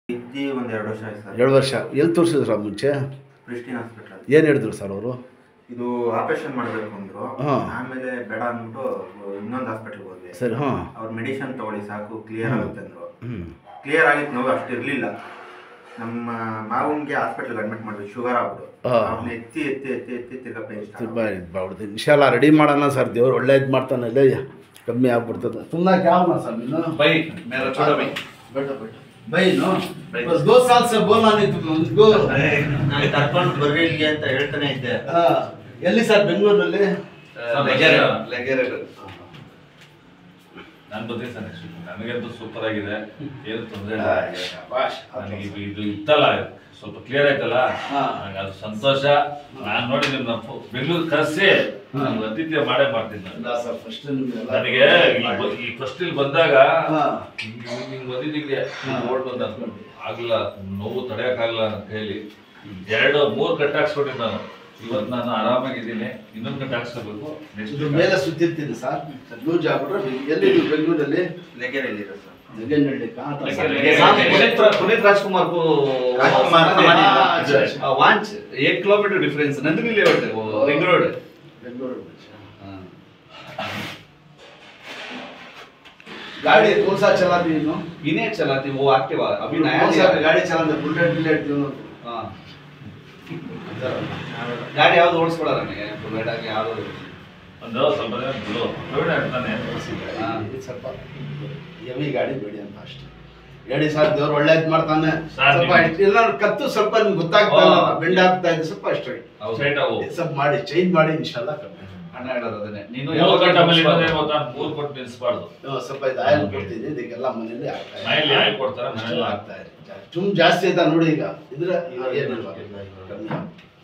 ಇದ್ದಿ ಒಂದು ಎರಡು ವರ್ಷ ಆಯ್ತು ಸರ್ ಎರಡು ವರ್ಷ ಎಲ್ಲಿ ತೋರಿಸಿದ್ರ ಮುಂಚೆ ಪ್ರಿಸ್ಟಿನ್ ಹಾಸ್ಪಿಟಲ್ ಏನು ಹೇಳಿದ್ರು ಸರ್ ಅವರು ಇದು ಆಪರೇಷನ್ ಮಾಡಬೇಕು ಅಂದ್ರು ಹಾ. ಆಮೇಲೆ ಬೇಡ ಅಂದ್ಬಿಟ್ಟು ಇನ್ನೊಂದು ಹಾಸ್ಪಿಟಲ್ಗೆ ಹೋದ್ವಿ ಸರಿ ಹಾಂ ಅವ್ರು ಮೆಡಿಸಿನ್ ತಗೊಳ್ಳಿ ಸಾಕು ಕ್ಲಿಯರ್ ಆಗುತ್ತೆ ಅಂದ್ರು ಹ್ಞೂ ಕ್ಲಿಯರ್ ಆಗಿತ್ತು ನೋವು ಅಷ್ಟು ಇರಲಿಲ್ಲ ನಮ್ಮ ಮಾವನ್ಗೆ ಹಾಸ್ಪಿಟಲ್ಗೆ ಅಡ್ಮಿಟ್ ಮಾಡಿದ್ವಿ ಶುಗರ್ ಆಗ್ಬಿಟ್ಟು ಹಾ. ಅವ್ರನ್ನ ಎತ್ತಿ ಎತ್ತಿ ಎತ್ತಿ ಎತ್ತಿ ತಿರ್ಗಾ ಪೇನ್ ತುಂಬ ಇದು ಮಾಡ್ಬಿಡ್ತು ಇನ್ಶಾಲ್ಲ ರೆಡಿ ಮಾಡೋಣ ಸರ್ ದೇವ್ರು ಒಳ್ಳೇದು ಮಾಡ್ತಾನೆ ಇಲ್ಲ ಕಮ್ಮಿ ಆಗ್ಬಿಡ್ತದೆ ಸುಮ್ಮನೆ ಕ್ಯಾವನ ಸರ್ ನೀನು भाई मेरा छोटा भाई ಬೇಟ ಬೇಟ ಬೈ ನೋ ಬಸ್ ದೋ ಸಾಲ್ ಸೆ ಬೋಲಾ ನೀ ತುಮ್ ಉಸ್ಕೋ ನಾನು ಕರ್ಕೊಂಡು ಬರ್ರಿ ಇಲ್ಲಿಗೆ ಅಂತ ಹೇಳ್ತಾನೆ ಇದ್ದೆ ಹಾ. ಎಲ್ಲಿ ಸರ್ ಬೆಂಗಳೂರಲ್ಲಿ ಲಗೆರೆ ಲಗೆರೆ ನಾನು ಬರ್ತೀನಿ ಸರ್ ನೆಕ್ಸ್ಟ್ ನನಗಂತೂ ಸೂಪರ್ ಆಗಿದೆ ಏನು ತೊಂದರೆ ಇಲ್ಲ ಬಾಷ್ ನನಗೆ ಇದು ಇದು ಇತ್ತಲ್ಲ ಸ್ವಲ್ಪ ಕ್ಲಿಯರ್ ಆಯ್ತಲ್ಲ ಹಾ. ನನಗೆ ಅದು ಸಂತೋಷ ನಾನು ನೋಡಿ ನಿಮ್ಮ ಬೆಂಗಳೂರು ಕರೆಸಿ ನಮ್ಗೆ ಅತಿಥ್ಯ ಮಾಡೇ ಮಾಡ್ತೀನಿ ನಾನು. ಇಲ್ಲ ಸರ್ ಫಸ್ಟ್ ನಿಮ್ಗೆಲ್ಲ ನನಗೆ ಇಲ್ಲಿ ಬ- ಈ ಫಸ್ಟ್ ಇಲ್ಲಿ ಬಂದಾಗ ಹಾ. ಹಿಂಗ್ ಹಿಂಗ್ ಹಿಂಗ್ ಬಂದಿದ್ದಿಗೆ ಓಡ್ ಬಂದ ಆಗ್ಲಿಲ್ಲ ನೋವು ತಡೆಯಕ್ಕಾಗಲ್ಲ ನನ್ನ ಕೈಲಿ ಎರಡು ಮೂರು ಕಟ್ ಹಾಕ್ಸ್ಕೊಂಡಿದ್ದು ನಾನು ಇವತ್ತು ನಾನು ಆರಾಮಾಗಿದ್ದೀನಿ ಇನ್ನೊಂದು ಕಟ್ ಹಾಕ್ಸ್ಕೋಬೇಕು ಇದ್ರ ನೆಕ್ಸ್ಟ್ ಮೇಲೆ ಸುತ್ತಿರ್ತೀನಿ ಸರ್ ಲೂಸ್ ಆಗ್ಬಿಟ್ರೆ ಎಲ್ಲಿ ನೀವು ಬೆಂಗಳೂರಲ್ಲಿ ಲೆಗೆರೆಯಲ್ಲಿ ಇರೋ ಸರ್ ನಗೆನಹಳ್ಳಿ ಕಾಂತ ಸರ್. ಲಗೆರೆ. हाँ, पुनीत पुनीत राजकुमार को राजकुमार को मानी। अच्छा, अच्छा। आ, वांच एक किलोमीटर डिफरेंस नंदिनी लेआउट है वो रिंग रोड ಬೆಂಗಳೂರು गाड़ी कौन सा चलाती है नो इन्हें चलाती वो एक्टिवा अभी नया कौन लिया सा है। गाड़ी चलाते बुलेट बुलेट दोनों हाँ. ಗಾಡಿ ಯಾವ್ದು ಓಡಿಸ್ಕೊಡ ನನಗೆ ಬುಲೆಟ್ ಆಗಿ ಯಾವ್ದು ಒಂದು ಸ್ವಲ್ಪ ದಿನ ಬಿಡು ಪ್ರವೀಣ ಇರ್ತಾನೆ ಹಾ. ಇದು ಸ್ವಲ್ಪ ಹೆವಿ ಗಾಡಿ ಬೇಡಿ ಅಂತ ಅಷ್ಟೇ ಹೇಳಿ ಸರ್ ದೇವ್ರು ಒಳ್ಳೇದ್ ಮಾಡ್ತಾನೆ ಸರ್, ಸ್ವಲ್ಪ ನೀವು- ಎಲ್ಲ ಕತ್ತು ಸ್ವಲ್ಪ ನಿಮ್ಗೆ ಗೊತ್ತಾಗ್ತಾ ಇಲ್ಲ ಹಾ. ಬೆಂಡ್ ಆಗ್ತಾ ಇದೆ ಸ್ವಲ್ಪ ಅಷ್ಟೇ ಹೌದು. ಸ್ಟ್ರೈಟ್ ಆಗು ಸ್ವಲ್ಪ ಮಾಡಿ ಚೇಂಜ್ ಮಾಡಿ ಇನ್ಶಾಲ್ಲ ಕಮ್ಮಿ ಅಣ್ಣ ಹೇಳೋದು ಅದನ್ನೇ ನೀನು ಮೂರು ಯಾವಾಗ ಕಟ್ ಆಮೇಲೆ ಇನ್ನೊಂದೇನು ಮುಗಿಸ್ಬಾರ್ದು. ಗೊತ್ತಾ ಮೂರು ಕೊಟ್ಟು ನಿಲ್ಲಿಸಬಾರ್ದು ಹ್ಮ್, ಸ್ವಲ್ಪ ಇದು ಆಯಿಲ್ ಕೊಡ್ತೀನಿ ಇದಕ್ಕೆಲ್ಲ ಮನೇಲಿ ಆಗ್ತಾ ಇದೆ. ಮನೇಲಿ ಆಯಿಲ್ ಕೊಡ್ತಾರೆ, ಮನೇಲಿ ಆಗ್ತಾ ಇದೆ ಚುಮ್ ಜಾಸ್ತಿ ಆಯ್ತಾ ನೋಡಿ ಈಗ ಇದ್ರೆ ಇವಾಗ ಏನಿಲ್ಲ ಕಮ್ಮಿ ಆಗ್ತದೆ.